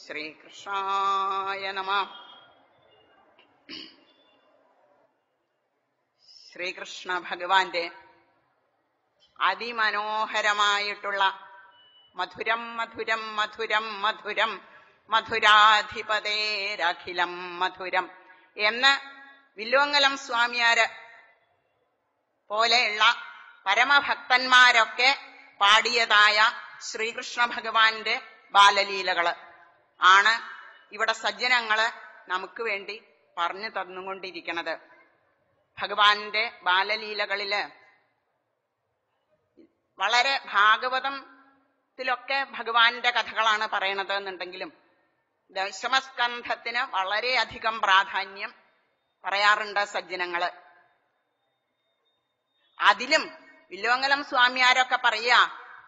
ശ്രീകൃഷ്ണായ നമ ശ്രീകൃഷ്ണ ഭഗവാന്റെ അതിമനോഹരമായിട്ടുള്ള മധുരം മധുരം മധുരം മധുരം മധുരാധിപതേരഖിലം മധുരം എന്ന് വില്ലോങ്ങലം സ്വാമിയാര് പോലെയുള്ള പരമഭക്തന്മാരൊക്കെ പാടിയതായ ശ്രീകൃഷ്ണ ഭഗവാന്റെ ബാലലീലകള് ആണ് ഇവിടെ സജ്ജനങ്ങള് നമുക്ക് വേണ്ടി പറഞ്ഞു തന്നുകൊണ്ടിരിക്കുന്നത് ഭഗവാന്റെ ബാലലീലകളില് വളരെ ഭാഗവതത്തിലൊക്കെ ഭഗവാന്റെ കഥകളാണ് പറയണത് എന്നുണ്ടെങ്കിലും ദശമസ്കന്ധത്തിന് വളരെയധികം പ്രാധാന്യം പറയാറുണ്ട് സജ്ജനങ്ങള് അതിലും വില്ലോങ്ങലം സ്വാമിയാരൊക്കെ പറയാ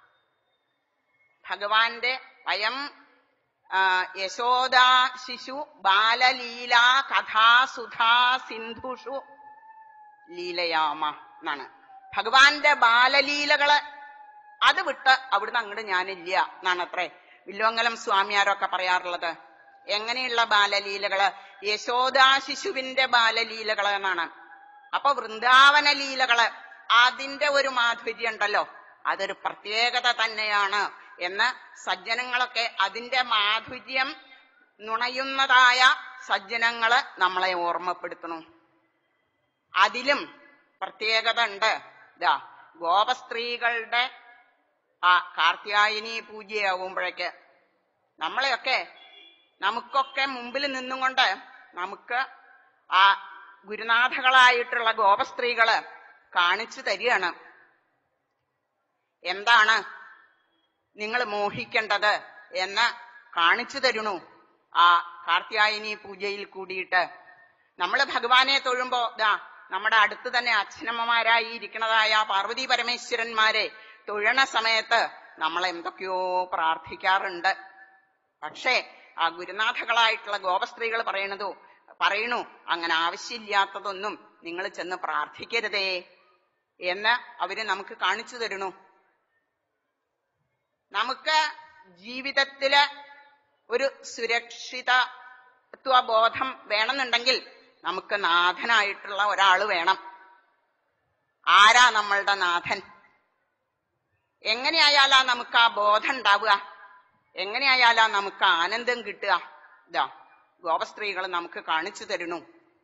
ഭഗവാന്റെ വയം ആ, യശോദാ ശിശു ബാലലീല കഥാസുധാ സിന്ധുഷു ലീലയാമ എന്നാണ് ഭഗവാന്റെ ബാലലീലകള് അത് വിട്ട് അവിടുന്ന് അങ്ങോട്ട് ഞാനില്ല എന്നാണ് അത്രേ വില്ലോങ്ങലം സ്വാമിയാരൊക്കെ പറയാറുള്ളത് എങ്ങനെയുള്ള ബാലലീലകള് യശോദാ ശിശുവിന്റെ ബാലലീലകള് എന്നാണ് അപ്പൊ വൃന്ദാവന ലീലകള് അതിന്റെ ഒരു മാധുര്യം ഉണ്ടല്ലോ അതൊരു പ്രത്യേകത തന്നെയാണ് എന്ന് സജ്ജനങ്ങളൊക്കെ അതിന്റെ മാധുര്യം നുണയുന്നതായ സജ്ജനങ്ങള് നമ്മളെ ഓർമ്മപ്പെടുത്തണു അതിലും പ്രത്യേകത ഉണ്ട് ഇതാ ഗോപസ്ത്രീകളുടെ ആ കാർത്യായനി പൂജയാകുമ്പോഴേക്ക് നമ്മളെയൊക്കെ നമുക്കൊക്കെ മുമ്പിൽ നിന്നും കൊണ്ട് നമുക്ക് ആ ഗുരുനാഥകളായിട്ടുള്ള ഗോപസ്ത്രീകള് കാണിച്ചു തരികയാണ് എന്താണ് നിങ്ങൾ മോഹിക്കേണ്ടത് എന്ന് കാണിച്ചു തരണു ആ കാർത്യായനി പൂജയിൽ കൂടിയിട്ട് നമ്മൾ ഭഗവാനെ തൊഴുമ്പോ ദാ നമ്മുടെ അടുത്ത് തന്നെ അച്ഛനമ്മമാരായി ഇരിക്കുന്നതായ പാർവതി പരമേശ്വരന്മാരെ തൊഴണ സമയത്ത് നമ്മൾ എന്തൊക്കെയോ പ്രാർത്ഥിക്കാറുണ്ട് പക്ഷേ ആ ഗുരുനാഥകളായിട്ടുള്ള ഗോപസ്ത്രീകൾ പറയണതു പറയണു അങ്ങനെ ആവശ്യമില്ലാത്തതൊന്നും നിങ്ങൾ ചെന്ന് പ്രാർത്ഥിക്കരുതേ എന്ന് അവര് നമുക്ക് കാണിച്ചു തരണു നമുക്ക് ജീവിതത്തില് ഒരു സുരക്ഷിതത്വ ബോധം വേണമെന്നുണ്ടെങ്കിൽ നമുക്ക് നാഥനായിട്ടുള്ള ഒരാൾ വേണം ആരാ നമ്മളുടെ നാഥൻ എങ്ങനെയായാലാ നമുക്ക് ആ ബോധം ഉണ്ടാവുക എങ്ങനെയായാലാ നമുക്ക് ആനന്ദം കിട്ടുക ഇതാ ഗോപസ്ത്രീകൾ നമുക്ക് കാണിച്ചു തരുന്നു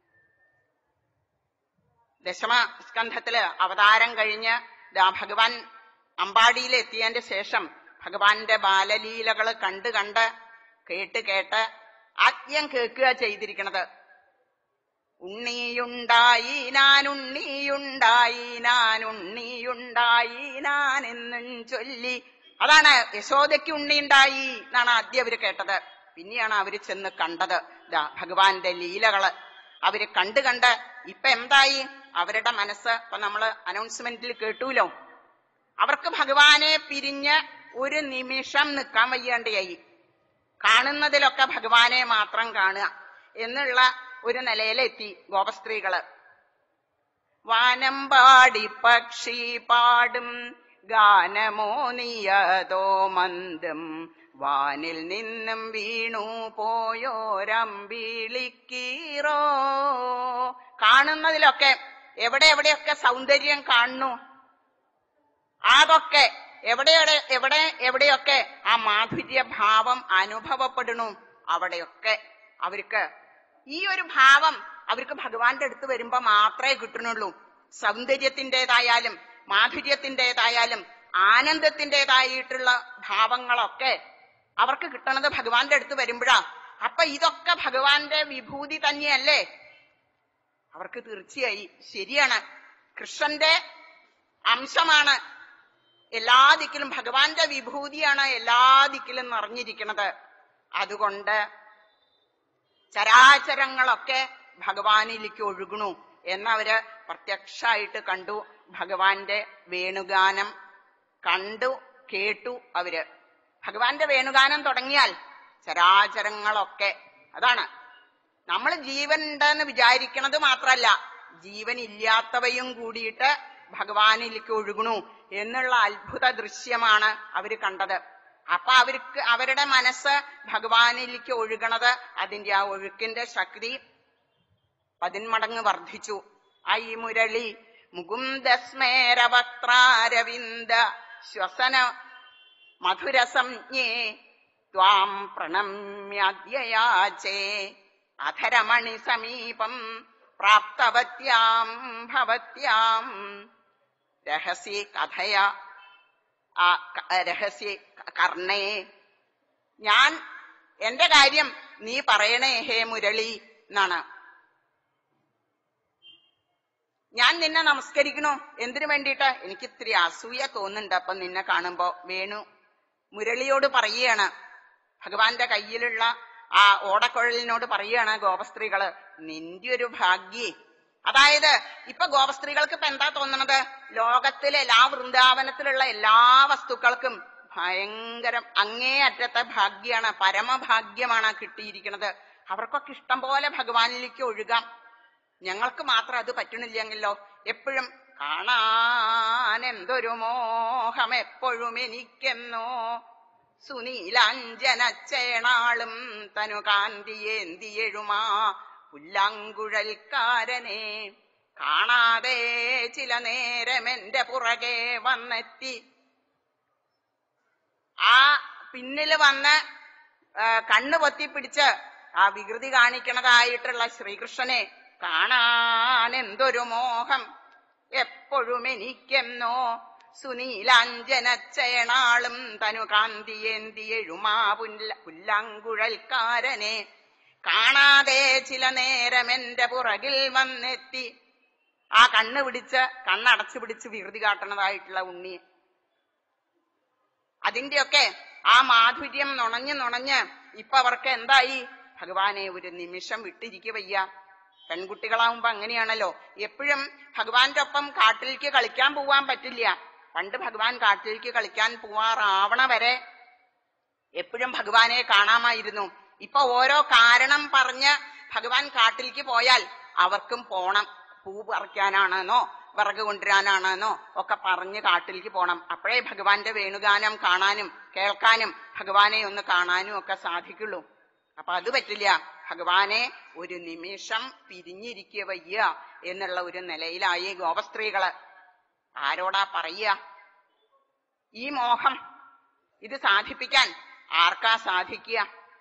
ദശമ സ്കന്ധത്തില് അവതാരം കഴിഞ്ഞ് ദാ ഭഗവാൻ അമ്പാടിയിൽ എത്തിയതിന്റെ ശേഷം ഭഗവാന്റെ ബാലലീലകൾ കണ്ട് കണ്ട് കേട്ട് കേട്ട് ആദ്യം കേൾക്കുക ചെയ്തിരിക്കണത് ഉണ്ണിയുണ്ടായി ഞാൻ ഉണ്ണിയുണ്ടായി ഞാൻ ഉണ്ണിയുണ്ടായി ഞാൻ എന്നും ചൊല്ലി അതാണ് യശോദയ്ക്ക് ഉണ്ണിയുണ്ടായി എന്നാണ് ആദ്യം അവര് കേട്ടത് പിന്നെയാണ് അവര് ചെന്ന് കണ്ടത് ഇതാ ഭഗവാന്റെ ലീലകള് അവര് കണ്ട് കണ്ട് ഇപ്പൊ എന്തായി അവരുടെ മനസ്സ് ഇപ്പൊ നമ്മള് അനൗൺസ്മെന്റിൽ കേട്ടൂലോ അവർക്ക് ഭഗവാനെ പിരിഞ്ഞ് ഒരു നിമിഷം നിൽക്കാൻ വയ്യാണ്ടായി കാണുന്നതിലൊക്കെ ഭഗവാനെ മാത്രം കാണുക എന്നുള്ള ഒരു നിലയിലെത്തി ഗോപസ്ത്രീകള് വാനം പാടി പക്ഷി പാടും ഗാനമോ നീയതോ മന്ദം വാനിൽ നിന്നും വീണു പോയോരമ്പിളിക്കീറോ കാണുന്നതിലൊക്കെ എവിടെ എവിടെയൊക്കെ സൗന്ദര്യം കാണുന്നു അതൊക്കെ എവിടെ എവിടെ എവിടെ എവിടെയൊക്കെ ആ മാധുര്യ ഭാവം അനുഭവപ്പെടുന്നു അവിടെയൊക്കെ അവർക്ക് ഈ ഒരു ഭാവം അവർക്ക് ഭഗവാന്റെ അടുത്ത് വരുമ്പോ മാത്രമേ കിട്ടുന്നുള്ളൂ സൗന്ദര്യത്തിൻ്റെതായാലും മാധുര്യത്തിൻ്റെതായാലും ആനന്ദത്തിൻ്റെതായിട്ടുള്ള ഭാവങ്ങളൊക്കെ അവർക്ക് കിട്ടണത് ഭഗവാന്റെ അടുത്ത് വരുമ്പോഴാ അപ്പൊ ഇതൊക്കെ ഭഗവാന്റെ വിഭൂതി തന്നെയല്ലേ അവർക്ക് തീർച്ചയായി ശരിയാണ് കൃഷ്ണന്റെ അംശമാണ് എല്ലാ ദിക്കിലും ഭഗവാന്റെ വിഭൂതിയാണ് എല്ലാ ദിക്കിലും നിറഞ്ഞിരിക്കുന്നത് അതുകൊണ്ട് ചരാചരങ്ങളൊക്കെ ഭഗവാനിലേക്ക് ഒഴുകണു എന്നവര് പ്രത്യക്ഷമായിട്ട് കണ്ടു ഭഗവാന്റെ വേണുഗാനം കണ്ടു കേട്ടു അവര് ഭഗവാന്റെ വേണുഗാനം തുടങ്ങിയാൽ ചരാചരങ്ങളൊക്കെ അതാണ് നമ്മൾ ജീവൻ ഉണ്ടെന്ന് വിചാരിക്കണത് മാത്രല്ല ജീവൻ ഇല്ലാത്തവയും കൂടിയിട്ട് ഭഗവാനിലേക്ക് ഒഴുകണു എന്നുള്ള അത്ഭുത ദൃശ്യമാണ് അവര് കണ്ടത് അപ്പൊ അവർക്ക് അവരുടെ മനസ്സ് ഭഗവാനിലേക്ക് ഒഴുകണത് അതിന്റെ ആ ഒഴുക്കിന്റെ ശക്തി പതിന്മടങ്ങ് വർദ്ധിച്ചു ഐ മുരളി മുകുന്ദസ്മേരവക്രാരവിന്ദ ശ്വസന മധുരസംജ്ഞേ ത്വാം പ്രണമ്യദ്യയാചേ അധരമണി സമീപം പ്രാപ്തവത്യാം ഭവത്യാം രഹസ്യ കഥയ ആ ക- രഹസ്യ കർണേ ഞാൻ എന്റെ കാര്യം നീ പറയണേ ഹേ മുരളി എന്നാണ് ഞാൻ നിന്നെ നമസ്കരിക്കണു എന്തിനു വേണ്ടിയിട്ട് എനിക്ക് ഇത്തിരി അസൂയ തോന്നുന്നുണ്ട് അപ്പൊ നിന്നെ കാണുമ്പോ വേണു മുരളിയോട് പറയുകയാണ് ഭഗവാന്റെ കയ്യിലുള്ള ആ ഓടക്കുഴലിനോട് പറയുകയാണ് ഗോപസ്ത്രീകള് നിന്റെ ഒരു ഭാഗ്യേ അതായത് ഇപ്പൊ ഗോപസ്ത്രീകൾക്ക് ഇപ്പൊ എന്താ തോന്നണത് ലോകത്തിലെ എല്ലാ വൃന്ദാവനത്തിലുള്ള എല്ലാ വസ്തുക്കൾക്കും ഭയങ്കരം അങ്ങേ അറ്റത്തെ ഭാഗ്യാണ് പരമഭാഗ്യമാണ് കിട്ടിയിരിക്കുന്നത് അവർക്കൊക്കെ ഇഷ്ടം പോലെ ഭഗവാനിലേക്ക് ഒഴുകാം ഞങ്ങൾക്ക് മാത്രം അത് പറ്റണില്ലെങ്കിലോ എപ്പോഴും കാണാൻ എന്തൊരു മോഹം എപ്പോഴും എനിക്കെന്നോ സുനീലാഞ്ജന ചേണാളും തനു കാന്തിയേന്തിയെഴുമാ പുല്ലാങ്കുഴൽക്കാരനെ കാണാതെ ചില നേരം എന്റെ പുറകെ വന്നെത്തി ആ പിന്നില് വന്ന് ആ, കണ്ണ് പൊത്തിപ്പിടിച്ച് ആ വികൃതി കാണിക്കണതായിട്ടുള്ള ശ്രീകൃഷ്ണനെ കാണാൻ എന്തൊരു മോഹം എപ്പോഴും എനിക്കെന്നോ സുനീലാഞ്ജന ചേണാളും തനു കാന്തിയേന്തിയെഴുമാ പുല്ല പുല്ലാങ്കുഴൽക്കാരനെ കാണാതെ ചില നേരം എന്റെ പുറകിൽ വന്നെത്തി ആ കണ്ണ് പിടിച്ച് കണ്ണടച്ചു പിടിച്ച് വികൃതി കാട്ടണതായിട്ടുള്ള ഉണ്ണിയെ അതിന്റെയൊക്കെ ആ മാധുര്യം നുണഞ്ഞ് നുണഞ്ഞ് ഇപ്പൊ അവർക്ക് എന്തായി ഭഗവാനെ ഒരു നിമിഷം വിട്ടിരിക്കുക വയ്യ പെൺകുട്ടികളാവുമ്പോ അങ്ങനെയാണല്ലോ എപ്പോഴും ഭഗവാന്റെ ഒപ്പം കാട്ടിലേക്ക് കളിക്കാൻ പോവാൻ പറ്റില്ല പണ്ട് ഭഗവാൻ കാട്ടിലേക്ക് കളിക്കാൻ പോവാറാവണ വരെ എപ്പോഴും ഭഗവാനെ കാണാമായിരുന്നു ഇപ്പൊ ഓരോ കാരണം പറഞ്ഞ് ഭഗവാൻ കാട്ടിലേക്ക് പോയാൽ അവർക്കും പോണം പൂ പറിക്കാനാണെന്നോ വിറക് കൊണ്ടുവരാനാണെന്നോ ഒക്കെ പറഞ്ഞ് കാട്ടിലേക്ക് പോണം അപ്പോഴേ ഭഗവാന്റെ വേണുഗാനം കാണാനും കേൾക്കാനും ഭഗവാനെ ഒന്ന് കാണാനും ഒക്കെ സാധിക്കുള്ളൂ അപ്പൊ അത് പറ്റില്ല ഭഗവാനെ ഒരു നിമിഷം പിരിഞ്ഞിരിക്കുക വയ്യ എന്നുള്ള ഒരു നിലയിലായി ഗോപസ്ത്രീകള് ആരോടാ പറയുക ഈ മോഹം ഇത് സാധിപ്പിക്കാൻ ആർക്കാ സാധിക്കുക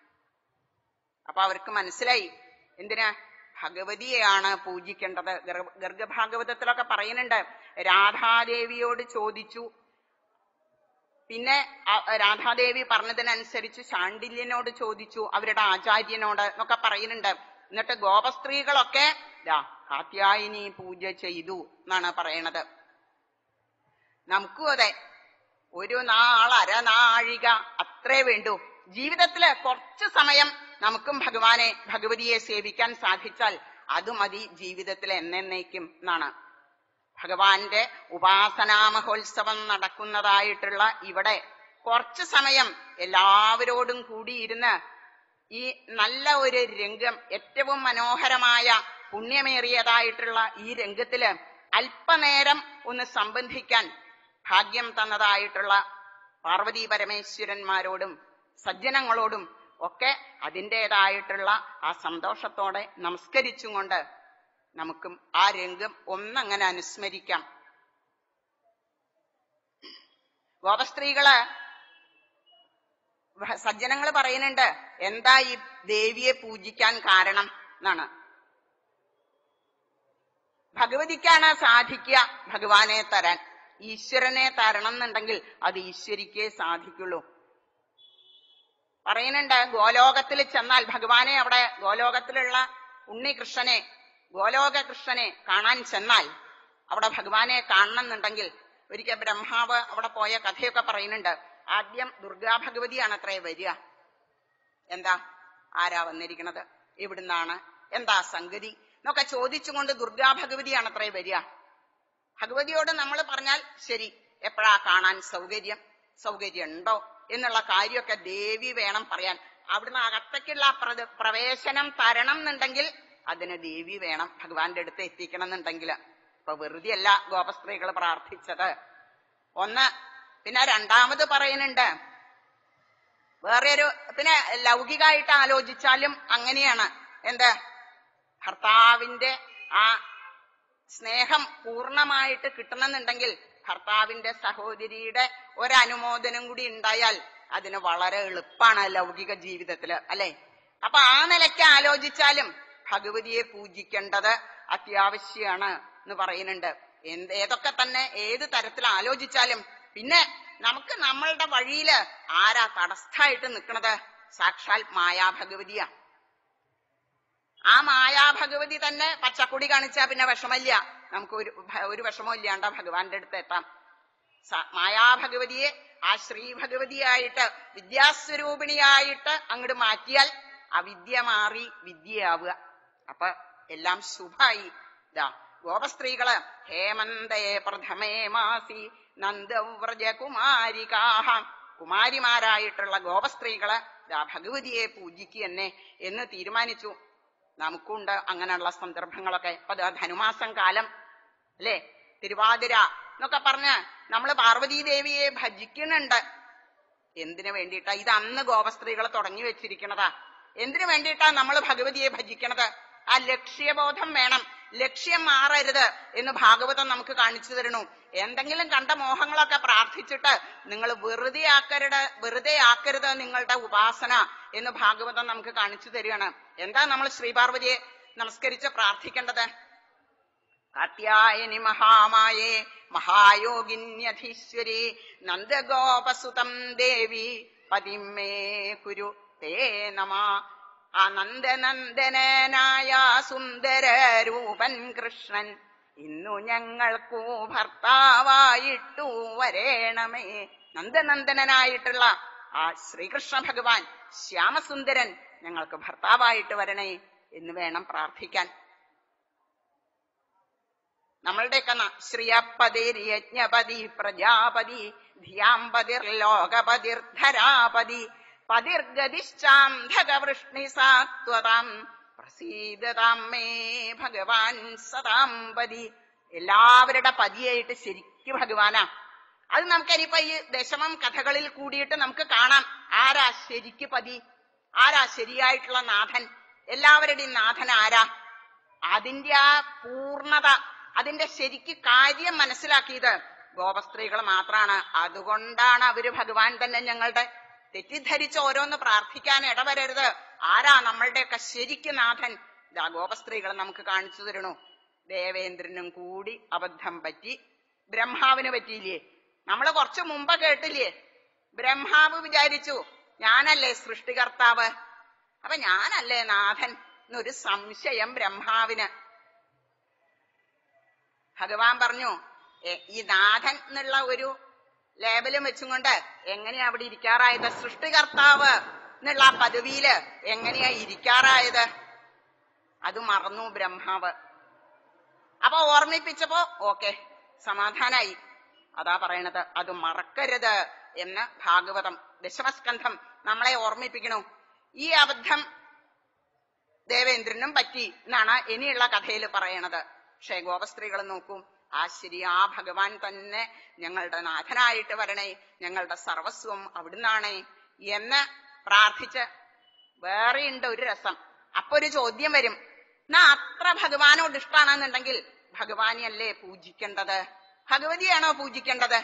അപ്പൊ അവർക്ക് മനസ്സിലായി എന്തിനാ ഭഗവതിയെയാണ് പൂജിക്കേണ്ടത് ഗർഭ- ഗർഗഭാഗവതത്തിലൊക്കെ പറയുന്നുണ്ട് രാധാദേവിയോട് ചോദിച്ചു പിന്നെ ആ- രാധാദേവി പറഞ്ഞതിനനുസരിച്ച് ശാണ്ഡില്യനോട് ചോദിച്ചു അവരുടെ ആചാര്യനോട് എന്നൊക്കെ പറയുന്നുണ്ട് എന്നിട്ട് ഗോപസ്ത്രീകളൊക്കെ ദാ കാത്യായനി പൂജ ചെയ്തു എന്നാണ് പറയണത് നമുക്കും അതെ ഒരു നാൾ അരനാഴിക അത്രേ വേണ്ടൂ ജീവിതത്തില് കുറച്ചു സമയം നമുക്കും ഭഗവാനെ ഭഗവതിയെ സേവിക്കാൻ സാധിച്ചാൽ അത് മതി ജീവിതത്തിൽ എന്നേക്കും എന്നാണ് ഭഗവാന്റെ ഉപാസനാ മഹോത്സവം നടക്കുന്നതായിട്ടുള്ള ഇവിടെ കുറച്ചു സമയം എല്ലാവരോടും കൂടിയിരുന്ന് ഈ നല്ല ഒരു രംഗം ഏറ്റവും മനോഹരമായ പുണ്യമേറിയതായിട്ടുള്ള ഈ രംഗത്തില് അല്പനേരം ഒന്ന് സംബന്ധിക്കാൻ ഭാഗ്യം തന്നതായിട്ടുള്ള പാർവതി പരമേശ്വരന്മാരോടും സജ്ജനങ്ങളോടും ഒക്കെ അതിൻ്റെതായിട്ടുള്ള ആ സന്തോഷത്തോടെ നമസ്കരിച്ചും കൊണ്ട് നമുക്കും ആ രംഗം ഒന്നങ്ങനെ അനുസ്മരിക്കാം ഗോപസ്ത്രീകള് സജ്ജനങ്ങൾ പറയുന്നുണ്ട് എന്താ ഈ ദേവിയെ പൂജിക്കാൻ കാരണം എന്നാണ് ഭഗവതിക്കാണ് സാധിക്കുക ഭഗവാനെ തരാൻ ഈശ്വരനെ തരണം എന്നുണ്ടെങ്കിൽ അത് ഈശ്വരിക്കേ സാധിക്കുള്ളൂ പറയുന്നുണ്ട് ഗോലോകത്തിൽ ചെന്നാൽ ഭഗവാനെ അവിടെ ഗോലോകത്തിലുള്ള ഉണ്ണികൃഷ്ണനെ ഗോലോക കൃഷ്ണനെ കാണാൻ ചെന്നാൽ അവിടെ ഭഗവാനെ കാണണം എന്നുണ്ടെങ്കിൽ ഒരിക്കൽ ബ്രഹ്മാവ് അവിടെ പോയ കഥയൊക്കെ പറയുന്നുണ്ട് ആദ്യം ദുർഗാ ഭഗവതിയാണ് അത്രേ വരിക എന്താ ആരാ വന്നിരിക്കണത് എവിടുന്നാണ് എന്താ സംഗതി എന്നൊക്കെ ചോദിച്ചുകൊണ്ട് ദുർഗാ ഭഗവതിയാണ് അത്രേ വരിക ഭഗവതിയോട് നമ്മൾ പറഞ്ഞാൽ ശരി എപ്പോഴാ കാണാൻ സൗകര്യം സൗകര്യം ഉണ്ടോ എന്നുള്ള കാര്യമൊക്കെ ദേവി വേണം പറയാൻ അവിടുന്ന് അകത്തേക്കുള്ള ആ പ്രത- പ്രവേശനം തരണം എന്നുണ്ടെങ്കിൽ അതിന് ദേവി വേണം ഭഗവാന്റെ അടുത്ത് എത്തിക്കണം എന്നുണ്ടെങ്കിൽ ഇപ്പൊ വെറുതെ അല്ല ഗോപസ്ത്രീകൾ പ്രാർത്ഥിച്ചത് ഒന്ന് പിന്നെ രണ്ടാമത് പറയുന്നുണ്ട് വേറെ ഒരു പിന്നെ ലൗകികമായിട്ട് ആലോചിച്ചാലും അങ്ങനെയാണ് എന്ത് ഭർത്താവിന്റെ ആ സ്നേഹം പൂർണ്ണമായിട്ട് കിട്ടണമെന്നുണ്ടെങ്കിൽ ഭർത്താവിന്റെ സഹോദരിയുടെ ഒരനുമോദനം കൂടി ഉണ്ടായാൽ അതിന് വളരെ എളുപ്പമാണ് ലൗകിക ജീവിതത്തില് അല്ലെ അപ്പൊ ആ നിലയ്ക്ക് ആലോചിച്ചാലും ഭഗവതിയെ പൂജിക്കേണ്ടത് അത്യാവശ്യമാണ് എന്ന് പറയുന്നുണ്ട് എന്ത് ഏതൊക്കെ തന്നെ ഏത് തരത്തിൽ ആലോചിച്ചാലും പിന്നെ നമുക്ക് നമ്മളുടെ വഴിയില് ആരാ തടസ്ഥായിട്ട് നിൽക്കുന്നത് സാക്ഷാൽ മായാഭഗവതിയാ ആ മായാഭഗവതി തന്നെ പച്ചക്കുടി കാണിച്ചാ പിന്നെ വിഷമല്ല നമുക്ക് ഒരു ഭ- ഒരു വിഷമവും ഇല്ലാണ്ട ഭഗവാന്റെ അടുത്ത് എത്താം സ- മായാഭഗവതിയെ ആ ശ്രീ ഭഗവതിയായിട്ട് വിദ്യാസ്വരൂപിണിയായിട്ട് അങ്ങോട്ട് മാറ്റിയാൽ അവിദ്യ മാറി വിദ്യയാവുക അപ്പൊ എല്ലാം ശുഭായി ഇതാ ഗോപസ്ത്രീകള് ഹേമന്തേ പ്രഥമേ മാസി നന്ദവ്രജകുമാരികാഹ കുമാരിമാരായിട്ടുള്ള ഗോപസ്ത്രീകള് ദാ ഭഗവതിയെ പൂജിക്കുക തന്നെ എന്ന് തീരുമാനിച്ചു നമുക്കുണ്ട് അങ്ങനെയുള്ള സന്ദർഭങ്ങളൊക്കെ ഇപ്പൊ ദാ ധനുമാസം കാലം അല്ലേ തിരുവാതിര എന്നൊക്കെ പറഞ്ഞ് നമ്മൾ പാർവതീ ദേവിയെ ഭജിക്കുന്നുണ്ട് എന്തിനു വേണ്ടിയിട്ടാ ഇത് അന്ന് ഗോപസ്ത്രീകൾ തുടങ്ങി വെച്ചിരിക്കണതാ എന്തിനു വേണ്ടിയിട്ടാ നമ്മൾ ഭഗവതിയെ ഭജിക്കണത് ആ ലക്ഷ്യബോധം വേണം ലക്ഷ്യം മാറരുത് എന്ന് ഭാഗവതം നമുക്ക് കാണിച്ചു തരണു എന്തെങ്കിലും കണ്ട മോഹങ്ങളൊക്കെ പ്രാർത്ഥിച്ചിട്ട് നിങ്ങൾ വെറുതെ ആക്കരുത് വെറുതെ ആക്കരുത് നിങ്ങളുടെ ഉപാസന എന്ന് ഭാഗവതം നമുക്ക് കാണിച്ചു തരികയാണ് എന്താ നമ്മൾ ശ്രീപാർവതിയെ നമസ്കരിച്ച് പ്രാർത്ഥിക്കേണ്ടത് കാത്യായനി മഹാമായേ മഹായോഗിന്യധീശ്വരി നന്ദഗോപസുതം ദേവി പതിമേ കുരു തേ നമ ആ നന്ദനന്ദനായ സുന്ദര രൂപൻ കൃഷ്ണൻ ഇന്നു ഞങ്ങൾക്കു ഭർത്താവായിട്ടു വരേണമേ നന്ദനന്ദനായിട്ടുള്ള ആ ശ്രീകൃഷ്ണ ഭഗവാൻ ശ്യാമസുന്ദരൻ ഞങ്ങൾക്ക് ഭർത്താവായിട്ട് വരണേ എന്ന് വേണം പ്രാർത്ഥിക്കാൻ നമ്മളുടെയൊക്കെ ന- ശ്രിയപ്പതിർ യജ്ഞപതി പ്രജാപതി ധിയാമ്പതിർ ലോകപതിർ ധരാപതി പതിർഗതിശ്ചാന്ധകവൃഷ്ണി സാത്വതാം പ്രസീദതാം മേ ഭഗവാൻ സതാംപതി എല്ലാവരുടെ പതിയായിട്ട് ശരിക്കും ഭഗവാനാ അത് നമുക്കിനിയിപ്പോ ഈ ദശമം കഥകളിൽ കൂടിയിട്ട് നമുക്ക് കാണാം ആരാ ശരിക്ക് പതി ആരാ ശരിയായിട്ടുള്ള നാഥൻ എല്ലാവരുടെയും നാഥൻ ആരാ അതിന്റെ ആ പൂർണത അതിന്റെ ശരിക്ക് കാര്യം മനസ്സിലാക്കിയത് ഗോപസ്ത്രീകൾ മാത്രാണ് അതുകൊണ്ടാണ് അവര് ഭഗവാൻ തന്നെ ഞങ്ങളുടെ തെറ്റിദ്ധരിച്ച് ഓരോന്ന് പ്രാർത്ഥിക്കാൻ ഇടവരരുത് ആരാ നമ്മളുടെയൊക്കെ ശരിക്ക് നാഥൻ ഇതാ ഗോപസ്ത്രീകൾ നമുക്ക് കാണിച്ചു തരണു ദേവേന്ദ്രനും കൂടി അബദ്ധം പറ്റി ബ്രഹ്മാവിന് പറ്റിയില്ലേ നമ്മൾ കുറച്ചു മുമ്പ് കേട്ടില്ലേ ബ്രഹ്മാവ് വിചാരിച്ചു ഞാനല്ലേ സൃഷ്ടികർത്താവ് അപ്പൊ ഞാനല്ലേ നാഥൻ എന്നൊരു സംശയം ബ്രഹ്മാവിന് ഭഗവാൻ പറഞ്ഞു "എ- ഈ നാഥൻ എന്നുള്ള ഒരു ലേബലും വെച്ചും കൊണ്ട് എങ്ങനെയാ അവിടെ ഇരിക്കാറായത് സൃഷ്ടികർത്താവ് എന്നുള്ള ആ പദവിയില് എങ്ങനെയാ ഇരിക്കാറായത് അത് മറന്നു ബ്രഹ്മാവ് അപ്പൊ ഓർമ്മിപ്പിച്ചപ്പോ ഓക്കെ സമാധാനായി അതാ പറയണത് അത് മറക്കരുത് എന്ന് ഭാഗവതം ദശമസ്കന്ധം നമ്മളെ ഓർമ്മിപ്പിക്കണു ഈ അബദ്ധം ദേവേന്ദ്രനും പറ്റി എന്നാണ് ഇനിയുള്ള കഥയിൽ പറയണത് പക്ഷേ ഗോപസ്ത്രീകൾ നോക്കൂ ആ ശരി ആ ഭഗവാൻ തന്നെ ഞങ്ങളുടെ നാഥനായിട്ട് വരണേ ഞങ്ങളുടെ സർവസ്വം അവിടുന്നാണേ എന്ന് പ്രാർത്ഥിച്ച് വേറെയുണ്ട് ഒരു രസം അപ്പൊ ഒരു ചോദ്യം വരും എന്നാ അത്ര ഭഗവാനോട് ഇഷ്ടാണെന്നുണ്ടെങ്കിൽ ഭഗവാനെയല്ലേ പൂജിക്കേണ്ടത് ഭഗവതിയാണോ പൂജിക്കേണ്ടത്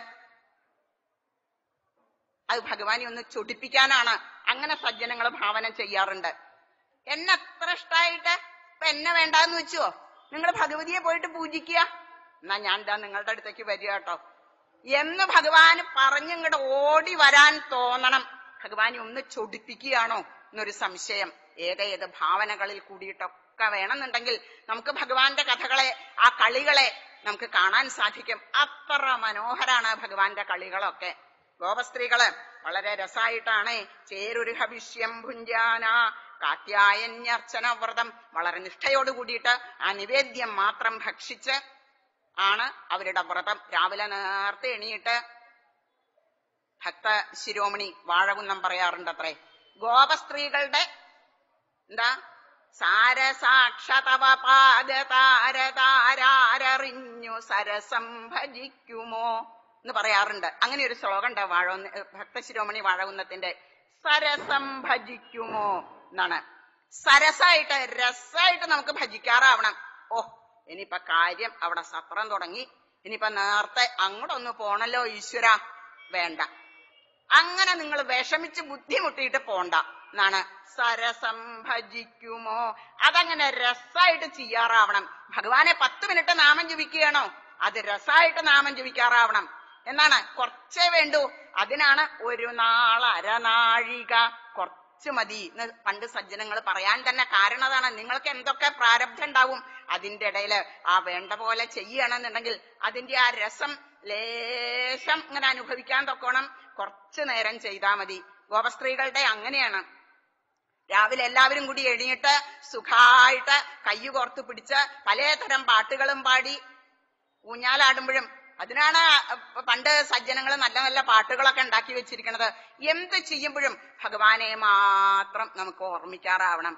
അത് ഭഗവാനെ ഒന്ന് ചൊടിപ്പിക്കാനാണ് അങ്ങനെ സജ്ജനങ്ങൾ ഭാവന ചെയ്യാറുണ്ട് എന്നെ അത്ര ഇഷ്ടായിട്ട് ഇപ്പൊ എന്നെ വേണ്ടാന്ന് വെച്ചോ നിങ്ങൾ ഭഗവതിയെ പോയിട്ട് പൂജിക്കുക എന്നാ ഞാൻ എന്താ നിങ്ങളുടെ അടുത്തേക്ക് വരിക കേട്ടോ എന്ന് ഭഗവാൻ പറഞ്ഞിങ്ങോട്ട് ഓടി വരാൻ തോന്നണം ഭഗവാനെ ഒന്ന് ചൊടിപ്പിക്കുകയാണോ എന്നൊരു സംശയം ഏതേത് ഭാവനകളിൽ കൂടിയിട്ടൊക്കെ വേണമെന്നുണ്ടെങ്കിൽ നമുക്ക് ഭഗവാന്റെ കഥകളെ ആ കളികളെ നമുക്ക് കാണാൻ സാധിക്കും അത്ര മനോഹരാണ് ഭഗവാന്റെ കളികളൊക്കെ ഗോപസ്ത്രീകള് വളരെ രസായിട്ടാണ് ചേരൊരു ഹവിഷ്യം ഭുഞ്ചാന കാത്യായന്യർച്ചന വ്രതം വളരെ നിഷ്ഠയോട് കൂടിയിട്ട് ആ നിവേദ്യം മാത്രം ഭക്ഷിച്ച് ആണ് അവരുടെ വ്രതം രാവിലെ നേരത്തെ എണീട്ട് ഭക്ത ശിരോമണി വാഴകുന്നം പറയാറുണ്ട് അത്രേ ഗോപസ്ത്രീകളുടെ എന്താ സാരസാക്ഷതവ പാദതാരതാരറിഞ്ഞു സരസം ഭജിക്കുമോ എന്ന് പറയാറുണ്ട് അങ്ങനെ ഒരു ശ്ലോകം ഉണ്ട് വാഴ ഭക്തശിരോമണി വാഴകുന്നത്തിന്റെ സരസം ഭജിക്കുമോ എന്നാണ് സരസായിട്ട് രസായിട്ട് നമുക്ക് ഭജിക്കാറാവണം ഓ ഇനിയിപ്പൊ കാര്യം അവിടെ സത്രം തുടങ്ങി ഇനിയിപ്പൊ നേരത്തെ അങ്ങോട്ടൊന്ന് പോണല്ലോ ഈശ്വര വേണ്ട അങ്ങനെ നിങ്ങൾ വിഷമിച്ച് ബുദ്ധിമുട്ടിയിട്ട് പോണ്ട എന്നാണ് സരസം ഭജിക്കുമോ അതങ്ങനെ രസായിട്ട് ചെയ്യാറാവണം ഭഗവാനെ പത്ത് മിനിറ്റ് നാമം ജപിക്കുകയാണോ അത് രസായിട്ട് നാമം ജപിക്കാറാവണം എന്നാണ് കുറച്ചേ വേണ്ടൂ അതിനാണ് ഒരു നാൾ അരനാഴിക കുറച്ച് മതി എന്ന് പണ്ട് സജ്ജനങ്ങൾ പറയാൻ തന്നെ കാരണം അതാണ് നിങ്ങൾക്ക് എന്തൊക്കെ പ്രാരബ്ധം ഉണ്ടാവും അതിന്റെ ഇടയില് ആ വേണ്ട പോലെ ചെയ്യണമെന്നുണ്ടെങ്കിൽ അതിന്റെ ആ രസം ലേശം ഇങ്ങനെ അനുഭവിക്കാൻ തൊക്കോണം കുറച്ചു നേരം ചെയ്താൽ മതി ഗോപസ്ത്രീകളുടെ അങ്ങനെയാണ് രാവിലെ എല്ലാവരും കൂടി എഴുന്നിട്ട് സുഖായിട്ട് കയ്യു കോർത്ത് പിടിച്ച് പലതരം പാട്ടുകളും പാടി ഊഞ്ഞാലാടുമ്പോഴും അതിനാണ് പണ്ട് സജ്ജനങ്ങൾ നല്ല നല്ല പാട്ടുകളൊക്കെ ഉണ്ടാക്കി വെച്ചിരിക്കുന്നത് എന്ത് ചെയ്യുമ്പോഴും ഭഗവാനെ മാത്രം നമുക്ക് ഓർമ്മിക്കാറാവണം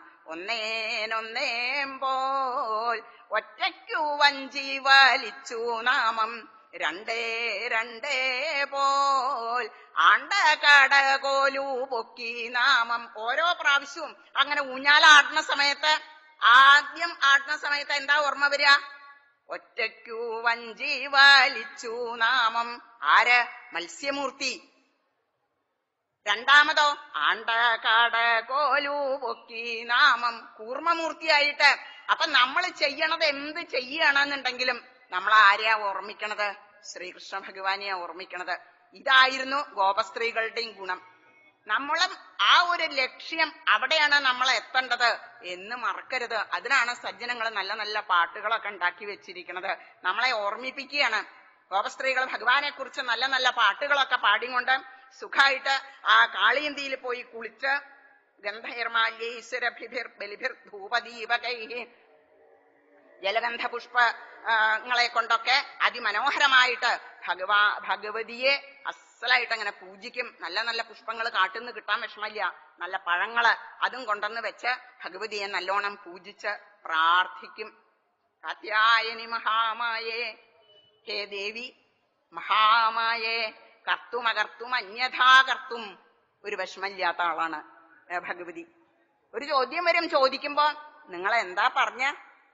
ഒന്നേനൊന്നേമ്പോൾ ഒറ്റയ്ക്കു വഞ്ചി വലിച്ചു നാമം രണ്ടേ രണ്ടേ പോൽ ആണ്ട കടകോലു പൊക്കി നാമം ഓരോ പ്രാവശ്യവും അങ്ങനെ ഊഞ്ഞാലാടുന്ന സമയത്ത് ആദ്യം ആടുന്ന സമയത്ത് എന്താ ഓർമ്മ വരിക ഒറ്റയ്ക്കു വഞ്ചി വലിച്ചു നാമം ആര് മത്സ്യമൂർത്തി രണ്ടാമതോ ആണ്ട കാട കോലു പൊക്കി നാമം കൂർമ്മമൂർത്തിയായിട്ട് അപ്പൊ നമ്മൾ ചെയ്യണത് എന്ത് ചെയ്യണമെന്നുണ്ടെങ്കിലും നമ്മൾ ആരെയാ ഓർമ്മിക്കണത് ശ്രീകൃഷ്ണ ഭഗവാനെയാ ഓർമ്മിക്കണത് ഇതായിരുന്നു ഗോപസ്ത്രീകളുടെയും ഗുണം നമ്മളും ആ ഒരു ലക്ഷ്യം അവിടെയാണ് നമ്മൾ എത്തേണ്ടത് എന്ന് മറക്കരുത് അതിനാണ് സജ്ജനങ്ങൾ നല്ല നല്ല പാട്ടുകളൊക്കെ ഉണ്ടാക്കി വെച്ചിരിക്കുന്നത് നമ്മളെ ഓർമ്മിപ്പിക്കുകയാണ് ഗോപസ്ത്രീകൾ ഭഗവാനെ കുറിച്ച് നല്ല നല്ല പാട്ടുകളൊക്കെ പാടിക്കൊണ്ട് സുഖമായിട്ട് ആ കാളിയന്തിയിൽ പോയി കുളിച്ച് ഗന്ധൈർമാല്യേശ്വരഭിഭിർ ബലിഭിർ ധൂപദീപകൈ ജലഗന്ധ പുഷ്പങ്ങളെ കൊണ്ടൊക്കെ അതിമനോഹരമായിട്ട് ഭഗവാ ഭഗവതിയെ അസലായിട്ട് അങ്ങനെ പൂജിക്കും നല്ല നല്ല പുഷ്പങ്ങൾ കാട്ടുന്ന് കിട്ടാൻ വിഷമമില്ല നല്ല പഴങ്ങള് അതും കൊണ്ടുവന്ന് വെച്ച് ഭഗവതിയെ നല്ലോണം പൂജിച്ച് പ്രാർത്ഥിക്കും കാത്യായനി മഹാമായേ ഹേ ദേവി മഹാമായേ കർത്തുമകർത്തും അന്യഥാ കർത്തും ഒരു വിഷമമില്ലാത്ത ആളാണ് ഏ, ഭഗവതി ഒരു ചോദ്യം വരും ചോദിക്കുമ്പോ നിങ്ങൾ എന്താ പറഞ്ഞ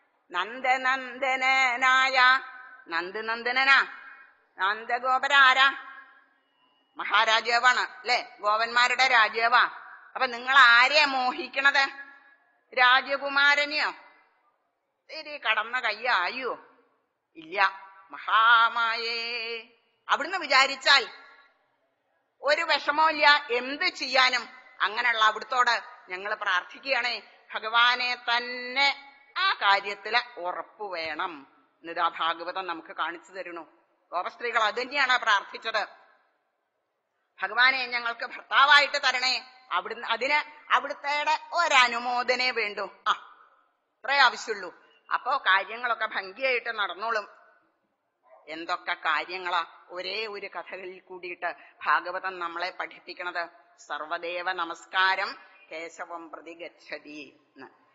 നന്ദനന്ദനായ നന്ദ നന്ദനനാ നന്ദഗോപര ആരാ മഹാരാജാവാണ് അല്ലെ ഗോപന്മാരുടെ രാജാവാ അപ്പൊ നിങ്ങൾ ആരെയാ മോഹിക്കണത് രാജകുമാരനെയോ ശരി കടന്ന കയ്യായോ ഇല്ല മഹാമായേ അവിടുന്ന് വിചാരിച്ചാൽ ഒരു വിഷമവും എന്ത് ചെയ്യാനും അങ്ങനെയുള്ള അവിടുത്തോട് ഞങ്ങൾ പ്രാർത്ഥിക്കുകയാണേ ഭഗവാനെ തന്നെ ആ കാര്യത്തില് ഉറപ്പ് വേണം എന്നിതാ ഭാഗവതം നമുക്ക് കാണിച്ചു തരുന്നു ഗോപസ്ത്രീകൾ അത് തന്നെയാണ് പ്രാർത്ഥിച്ചത് ഭഗവാനെ ഞങ്ങൾക്ക് ഭർത്താവായിട്ട് തരണേ അവിടുന്ന് അതിന് അവിടുത്തെ ഒരനുമോദനേ വേണ്ടു ആ അത്രേ ആവശ്യമുള്ളൂ അപ്പോ കാര്യങ്ങളൊക്കെ ഭംഗിയായിട്ട് നടന്നോളും എന്തൊക്കെ കാര്യങ്ങളാ ഒരേ ഒരു കഥകളിൽ കൂടിയിട്ട് ഭാഗവതം നമ്മളെ പഠിപ്പിക്കണത് സർവദേവ നമസ്കാരം കേശവം പ്രതി ഗച്ഛതി എന്ന്